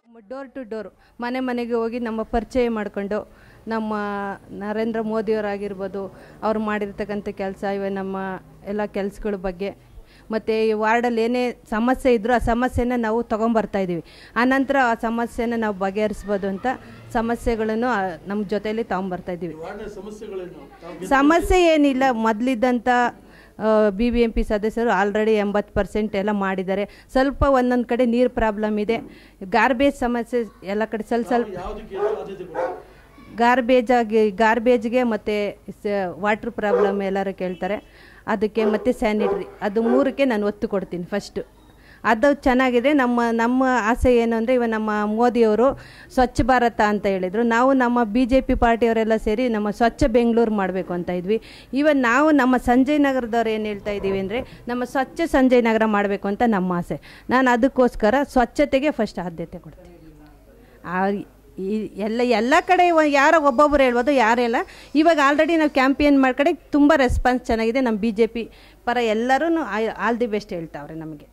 door to door ಮನೆ ಮನೆಗೆ ಹೋಗಿ ನಮ್ಮ ಪರಿಚಯ ಮಾಡಿಕೊಂಡು ನಮ್ಮ ನರೇಂದ್ರ ಮೋದಿಯವರಾಗಿರ್ಬೋದು ಅವ್ರು ಮಾಡಿರ್ತಕ್ಕಂಥ ಕೆಲಸ ಇವೆ ನಮ್ಮ ಎಲ್ಲ ಕೆಲಸಗಳ ಬಗ್ಗೆ ಮತ್ತು ಈ ವಾರ್ಡಲ್ಲಿ ಏನೇ ಸಮಸ್ಯೆ ಇದ್ದರೂ ಆ ಸಮಸ್ಯೆನ ನಾವು ತೊಗೊಂಬರ್ತಾ ಇದ್ದೀವಿ ಆನಂತರ ಆ ಸಮಸ್ಯೆನ ನಾವು ಬಗೆಹರಿಸ್ಬೋದು ಅಂತ ಸಮಸ್ಯೆಗಳನ್ನು ಆ, ನಮ್ಮ ಜೊತೆಯಲ್ಲಿ ತೊಗೊಂಬರ್ತಾ ಇದ್ದೀವಿ ಸಮಸ್ಯೆ ಏನಿಲ್ಲ ಮೊದಲಿದ್ದಂಥ ಬಿ ಬಿ ಎಂ ಪಿ ಸದಸ್ಯರು ಆಲ್ರೆಡಿ ಎಂಬತ್ತು ಪರ್ಸೆಂಟ್ ಎಲ್ಲ ಮಾಡಿದ್ದಾರೆ ಸ್ವಲ್ಪ ಒಂದೊಂದು ಕಡೆ ನೀರು ಪ್ರಾಬ್ಲಮ್ ಇದೆ ಗಾರ್ಬೇಜ್ ಸಮಸ್ಯೆ ಎಲ್ಲ ಕಡೆ ಸ್ವಲ್ಪ ಸ್ವಲ್ಪ ಗಾರ್ಬೇಜ್ ಆಗಿ ಗಾರ್ಬೇಜ್ಗೆ ಮತ್ತು ವಾಟ್ರ್ ಪ್ರಾಬ್ಲಮ್ ಎಲ್ಲರೂ ಕೇಳ್ತಾರೆ ಅದಕ್ಕೆ ಮತ್ತು ಸ್ಯಾನಿಟ್ರಿ ಅದು ಮೂರಕ್ಕೆ ನಾನು ಒತ್ತು ಕೊಡ್ತೀನಿ ಫಸ್ಟು ಅದು ಚೆನ್ನಾಗಿದೆ ನಮ್ಮ ನಮ್ಮ ಆಸೆ ಏನು ಅಂದರೆ ಇವ ನಮ್ಮ ಮೋದಿಯವರು ಸ್ವಚ್ಛ ಭಾರತ ಅಂತ ಹೇಳಿದರು ನಾವು ನಮ್ಮ ಬಿ ಜೆ ಪಿ ಪಾರ್ಟಿಯವರೆಲ್ಲ ಸೇರಿ ನಮ್ಮ ಸ್ವಚ್ಛ ಬೆಂಗಳೂರು ಮಾಡಬೇಕು ಅಂತ ಇದ್ವಿ ಇವನ್ ನಾವು ನಮ್ಮ ಸಂಜಯ್ ನಗರದವ್ರು ಏನು ಹೇಳ್ತಾ ಇದ್ದೀವಿ ಅಂದರೆ ನಮ್ಮ ಸ್ವಚ್ಛ ಸಂಜಯ್ ನಗರ ಮಾಡಬೇಕು ಅಂತ ನಮ್ಮ ಆಸೆ ನಾನು ಅದಕ್ಕೋಸ್ಕರ ಸ್ವಚ್ಛತೆಗೆ ಫಸ್ಟ್ ಆದ್ಯತೆ ಕೊಡ್ತೀನಿ ಆ ಈ ಎಲ್ಲ ಎಲ್ಲ ಕಡೆ ಇವ- ಯಾರೋ ಒಬ್ಬೊಬ್ಬರು ಹೇಳ್ಬೋದು ಯಾರೆಲ್ಲ ಇವಾಗ ಆಲ್ರೆಡಿ ನಾವು ಕ್ಯಾಂಪೇನ್ ಮಾಡ್ಕಡೆ ತುಂಬ ರೆಸ್ಪಾನ್ಸ್ ಚೆನ್ನಾಗಿದೆ ನಮ್ಮ ಬಿ ಜೆ ಪಿ ಪರ ಎಲ್ಲರೂ ಆಲ್ ದಿ ಬೆಸ್ಟ್ ಹೇಳ್ತಾವ್ರೆ ನಮಗೆ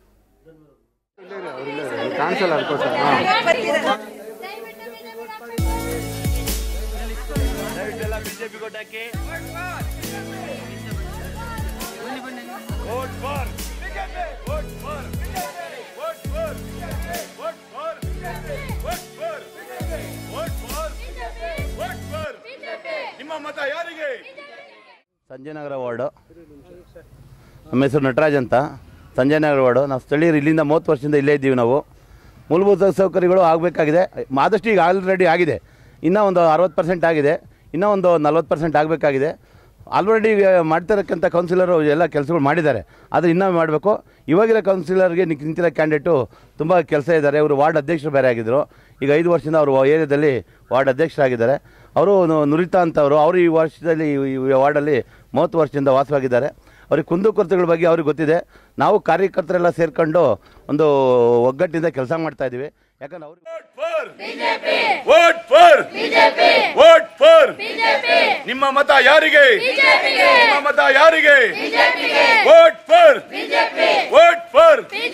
ಕಾಣಿಸಲ್ಲ ಅದಕ್ಕೋಸ್ಕರ ಹಾಂ ನಿಮ್ಮ ಮತ ಯಾರಿಗೆ ಸಂಜಯ್ ನಗರ ವಾರ್ಡು ನಮ್ಮ ಹೆಸರು ನಟರಾಜ್ ಅಂತ ಸಂಜಯ್ ನಗರ ವಾರ್ಡು ನಾವು ಸ್ಥಳೀಯರು ಇಲ್ಲಿಂದ ಮೂವತ್ತು ವರ್ಷದಿಂದ ಇಲ್ಲೇ ಇದ್ದೀವಿ ನಾವು ಮೂಲಭೂತ ಸೌಕರ್ಯಗಳು ಆಗಬೇಕಾಗಿದೆ ಆದಷ್ಟು ಈಗ ಆಲ್ರೆಡಿ ಆಗಿದೆ ಇನ್ನೂ ಒಂದು ಅರವತ್ತು ಪರ್ಸೆಂಟ್ ಆಗಿದೆ ಇನ್ನೂ ಒಂದು ನಲ್ವತ್ತು ಪರ್ಸೆಂಟ್ ಆಗಬೇಕಾಗಿದೆ ಆಲ್ರೆಡಿ ಮಾಡ್ತಿರಕ್ಕಂಥ ಕೌನ್ಸಿಲರು ಎಲ್ಲ ಕೆಲಸಗಳು ಮಾಡಿದ್ದಾರೆ ಆದರೆ ಇನ್ನೂ ಮಾಡಬೇಕು ಇವಾಗಿರೋ ಕೌನ್ಸಿಲರ್ಗೆ ನಿಂತ್- ನಿಂತಿರೋ ಕ್ಯಾಂಡಿಡೇಟು ತುಂಬ ಕೆಲಸ ಇದ್ದಾರೆ ಇವರು ವಾರ್ಡ್ ಅಧ್ಯಕ್ಷರು ಬೇರೆ ಆಗಿದ್ದರು ಈಗ ಐದು ವರ್ಷದಿಂದ ಅವರು ಏರಿಯಾದಲ್ಲಿ ವಾರ್ಡ್ ಅಧ್ಯಕ್ಷರಾಗಿದ್ದಾರೆ ಅವರು ನು- ನುರಿತಾ ಅಂತವರು ಅವರು ಈ ವರ್ಷದಲ್ಲಿ ಈ- ಈ ವಾರ್ಡಲ್ಲಿ ಮೂವತ್ತು ವರ್ಷದಿಂದ ವಾಸವಾಗಿದ್ದಾರೆ ಅವ್ರಿಗೆ ಕುಂದುಕೊರತೆಗಳ ಬಗ್ಗೆ ಅವ್ರಿಗೆ ಗೊತ್ತಿದೆ ನಾವು ಕಾರ್ಯಕರ್ತರೆಲ್ಲ ಸೇರ್ಕೊಂಡು ಒಂದು ಒಗ್ಗಟ್ಟಿನಿಂದ ಕೆಲಸ ಮಾಡ್ತಾ ಇದ್ದೀವಿ ಯಾಕಂದ್ರೆ ಅವ್ರಿಗೆ ವೋಟ್ ಫಾರ್ ವೋಟ್ ಫಾರ್ ನಿಮ್ಮ ಮತ ಯಾರಿಗೆ ನಿಮ್ಮ ಮತ ಯಾರಿಗೆ ವೋಟ್ ಫಾರ್ ವೋಟ್ ಫಾರ್